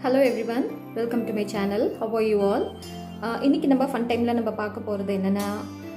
hello everyone welcome to my channel how are you all இன்னைக்கு நம்ம fun டைமில் நம்ம பார்க்க போகிறது என்னென்னா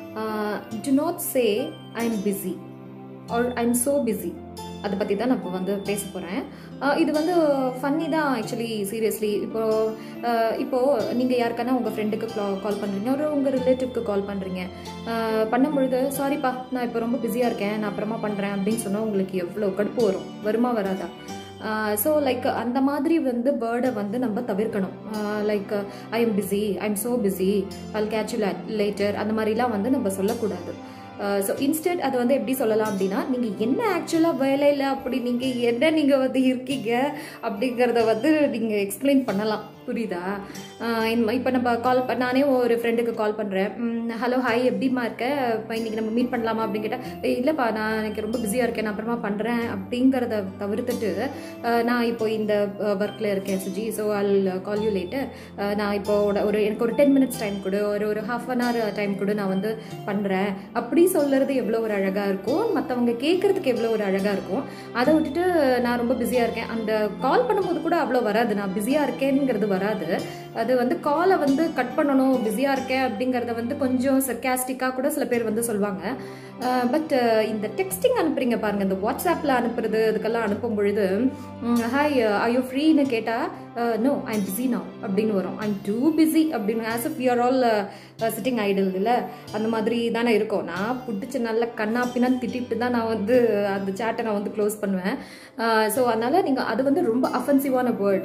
do not say I am busy or I am so busy அதை பற்றி தான் நான் இப்போ வந்து பேச போகிறேன் இது வந்து ஃபன்னி தான் ஆக்சுவலி சீரியஸ்லி இப்போ அஹ், இப்போ நீங்கள் யாருக்கானா உங்கள் ஃப்ரெண்டுக்கு கால் பண்ணுறீங்க ஒரு உங்கள் ரிலேட்டிவ்க்கு கால் பண்ணுறீங்க பண்ணும்பொழுது சாரிப்பா நான் இப்போ ரொம்ப பிஸியாக இருக்கேன் நான் அப்புறமா பண்ணுறேன் அப்படின்னு சொன்னால் உங்களுக்கு எவ்வளோ கடுப்பு வரும் வருமா வராதா ஸோ லைக் அந்த மாதிரி வந்து பேர்டை வந்து நம்ம தவிர்க்கணும் like I am busy I am so busy I'll catch later அந்த மாதிரிலாம் வந்து நம்ம சொல்லக்கூடாது ஸோ இன்ஸ்டன்ட் அது வந்து எப்படி சொல்லலாம் அப்படின்னா நீங்கள் என்ன ஆக்சுவலாக வேலையில் அப்படி நீங்கள் என்ன நீங்கள் வந்து இருக்கீங்க அப்படிங்கிறத வந்து நீங்கள் எக்ஸ்பிளைன் பண்ணலாம் புரியுதா இப்போ நம்ம கால் பண்ண நானே ஒரு ஃப்ரெண்டுக்கு கால் பண்ணுறேன் ஹலோ ஹாய் எப்படிம்மா இருக்க இப்போ இன்றைக்கி நம்ம மீட் பண்ணலாமா அப்படின்னு கேட்டால் இல்லைப்பா நான் எனக்கு ரொம்ப பிஸியாக இருக்கேன் நான் அப்புறமா பண்ணுறேன் அப்படிங்கிறத தவிர்த்துட்டு அஹ், நான் இப்போ இந்த ஒர்க்கில் இருக்கேன் Suji so I'll call you later நான் இப்போ ஒரு- ஒரு எனக்கு ஒரு டென் மினிட்ஸ் டைம் கொடு ஒரு ஒரு ஹாஃப் அன் ஹவர் டைம் கொடு நான் வந்து பண்ணுறேன் அப்படி சொல்லுறது எவ்வளோ ஒரு அழகாக இருக்கும் மற்றவங்க கேட்குறதுக்கு எவ்வளோ ஒரு அழகாக இருக்கும் அதை விட்டுட்டு நான் ரொம்ப பிஸியாக இருக்கேன் அந்த கால் பண்ணும்போது கூட அவ்வளோ வராது நான் பிஸியாக இருக்கேங்கிறது வராது அது வந்து காலை வந்து கட் பண்ணணும் பிஸியாக இருக்கேன் அப்படிங்கிறத வந்து கொஞ்சம் சர்க்காஸ்டிக்காக கூட சில பேர் வந்து சொல்லுவாங்க பட் இந்த டெக்ஸ்டிங் அனுப்புறீங்க பாருங்க இந்த வாட்ஸ்அப்பில் அனுப்புறது இதுக்கெல்லாம் அனுப்பும் பொழுது ஹாய் ஐயோ ஃப்ரீன்னு கேட்டால் no I am busy now அப்படின்னு வரும் ஐ எம் டூ பிஸி அப்படின்னு as if you're all sitting idle இல்லை அந்த மாதிரி தானே இருக்கும் நான் பிடிச்சி நல்ல கண்ணா பின்னான்னு திட்டிட்டு தான் நான் வந்து அந்த சேட்டை நான் வந்து க்ளோஸ் பண்ணுவேன் ஸோ அதனால் நீங்கள் அது வந்து ரொம்ப அஃபென்சிவான word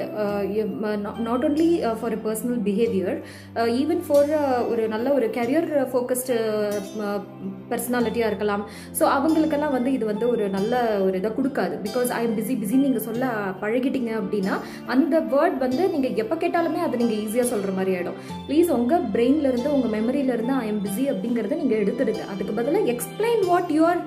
not only for a personal behaviour even for ஒரு நல்ல ஒரு கரியர் ஃபோக்கஸ்டு பர்சனாலிட்டியாக இருக்கலாம் ஸோ அவங்களுக்கெல்லாம் வந்து இது வந்து ஒரு நல்ல ஒரு இதை கொடுக்காது because I am busy busy நீங்கள் சொல்ல பழகிட்டீங்க அப்படின்னா அந்த வேர்ட் வந்து நீங்கள் எப்போ கேட்டாலுமே அதை நீங்கள் ஈஸியாக சொல்கிற மாதிரி ஆகிடும் ப்ளீஸ் உங்கள் பிரெயின்லேருந்து உங்கள் மெமரியிலேருந்து ஐ எம் பிஸி அப்படிங்கிறத நீங்கள் எடுத்துடுங்க அதுக்கு பதிலாக explain what you're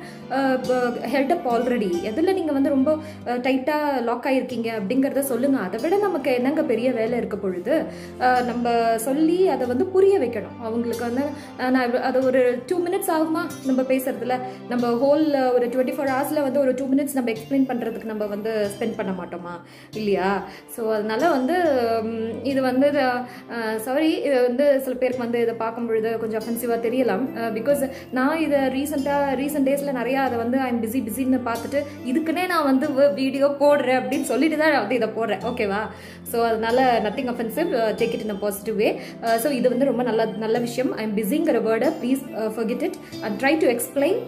held up already எதில் நீங்கள் வந்து ரொம்ப டைட்டாக லாக் ஆகிருக்கீங்க அப்படிங்கிறத சொல்லுங்கள் அதை விட நமக்கு என்னங்க பெரிய வேலை இருக்க பொழுது அஹ், நம்ம சொல்லி அதை வந்து புரிய வைக்கணும் அவங்களுக்கு வந்து அஹ், நான் அது ஒரு டூ மினிட்ஸ் ஆகுமா நம்ம பேசுறதுல நம்ம ஹோல் ஒரு டுவெண்ட்டி ஃபோர் ஹவர்ஸில் வந்து ஒரு டூ மினிட்ஸ் நம்ம எக்ஸ்பிளைன் பண்ணுறதுக்கு நம்ம வந்து ஸ்பெண்ட் பண்ண மாட்டோமா இல்லையா ஸோ அதனால வந்து ம், இது வந்து சாரி இது வந்து சில பேருக்கு வந்து இதை பார்க்கும் பொழுது கொஞ்சம் அஃபென்சிவாக தெரியலாம் பிகாஸ் நான் இதை ரீசெண்டாக ரீசெண்ட் டேஸில் நிறையா அதை வந்து ஐம் பிஸி பிஸின்னு பார்த்துட்டு இதுக்குன்னே நான் வந்து வீடியோ போடுறேன் அப்படின்னு சொல்லிட்டு தான் நான் வந்து இதை போடுறேன் ஓகேவா ஸோ அதனால nothing offensive take it in a positive way so இது வந்து ரொம்ப நல்ல நல்ல விஷயம் ஐம் பிஸிங்கிற வேர்டை please forget it and try to explain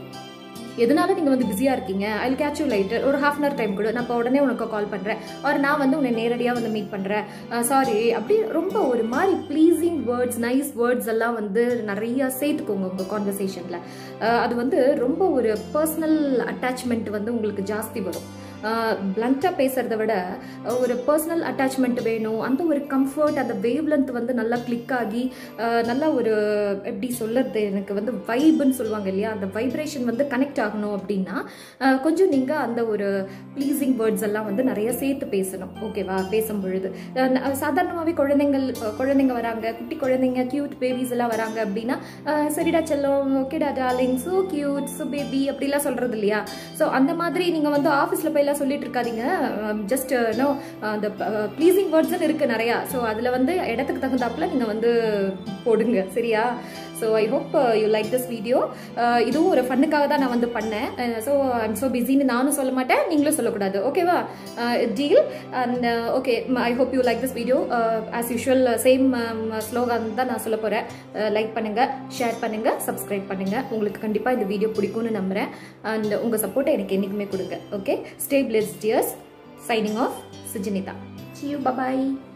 எதனால நீங்கள் வந்து பிஸியாக இருக்கீங்க ஐ கேட்ச் யூ லைட்டர் ஒரு ஹாஃப் அன் ஹவர் டைம் கொடு நான் இப்போ உடனே உனக்கு கால் பண்ணுறேன் ஒரு நான் வந்து உன்னை நேரடியாக வந்து மீட் பண்ணுறேன் சாரி அப்படி ரொம்ப ஒரு மாதிரி ப்ளீஸிங் வேர்ட்ஸ் நைஸ் வேர்ட்ஸ் எல்லாம் வந்து நிறையா சேர்த்துக்கோங்க உங்கள் கான்வர்சேஷனில் அது வந்து ரொம்ப ஒரு பர்சனல் அட்டாச்மெண்ட் வந்து உங்களுக்கு ஜாஸ்தி வரும் பிளண்ட்டாக பேசுகிறத விட அஹ், ஒரு பர்சனல் அட்டாச்மெண்ட் வேணும் அந்த ஒரு கம்ஃபர்ட் அந்த வேவ் லென்த் வந்து நல்லா கிளிக் ஆகி அஹ், நல்லா ஒரு எப்படி சொல்லுறது எனக்கு வந்து வைப்னு சொல்லுவாங்க இல்லையா அந்த வைப்ரேஷன் வந்து கனெக்ட் ஆகணும் அப்படின்னா அஹ், கொஞ்சம் நீங்கள் அந்த ஒரு ப்ளீஸிங் வேர்ட்ஸ் எல்லாம் வந்து நிறைய சேர்த்து பேசணும் ஓகேவா பேசும் பொழுது சாதாரணமாகவே குழந்தைங்கள் அஹ், குழந்தைங்க வராங்க குட்டி குழந்தைங்க கியூட் பேபிஸ் எல்லாம் வராங்க அப்படின்னா அஹ், சரிடா செல்லம் ஓகேடா darling so cute so baby அப்படிலாம் சொல்கிறது இல்லையா ஸோ அந்த மாதிரி நீங்கள் வந்து ஆஃபீஸில் போயெல்லாம் சொல்லிட்டு இருக்காதீங்க ஜஸ்ட் நோ அந்த ப்ளீஸிங் வேர்ட்ஸ்னு இருக்குது நிறையா ஸோ அதில் வந்து இடத்துக்கு தகுந்தாப்புல நீங்கள் வந்து போடுங்க சரியா so I hope you like this video இதுவும் ஒரு ஃபன்னுக்காக தான் நான் வந்து பண்ணேன் ஸோ ஐம் ஸோ பிஸின்னு நானும் சொல்ல மாட்டேன் நீங்களும் சொல்லக்கூடாது ஓகேவா deal and okay I hope you like this video as usual same slogan தான் நான் சொல்ல போகிறேன் லைக் பண்ணுங்கள் ஷேர் பண்ணுங்கள் சப்ஸ்கிரைப் பண்ணுங்கள் உங்களுக்கு கண்டிப்பாக இந்த வீடியோ பிடிக்கும்னு நம்புகிறேன் அண்ட் உங்கள் சப்போர்ட்டை எனக்கு என்றைக்குமே கொடுங்க okay stay blessed dears signing off Sujinitha see you bye bye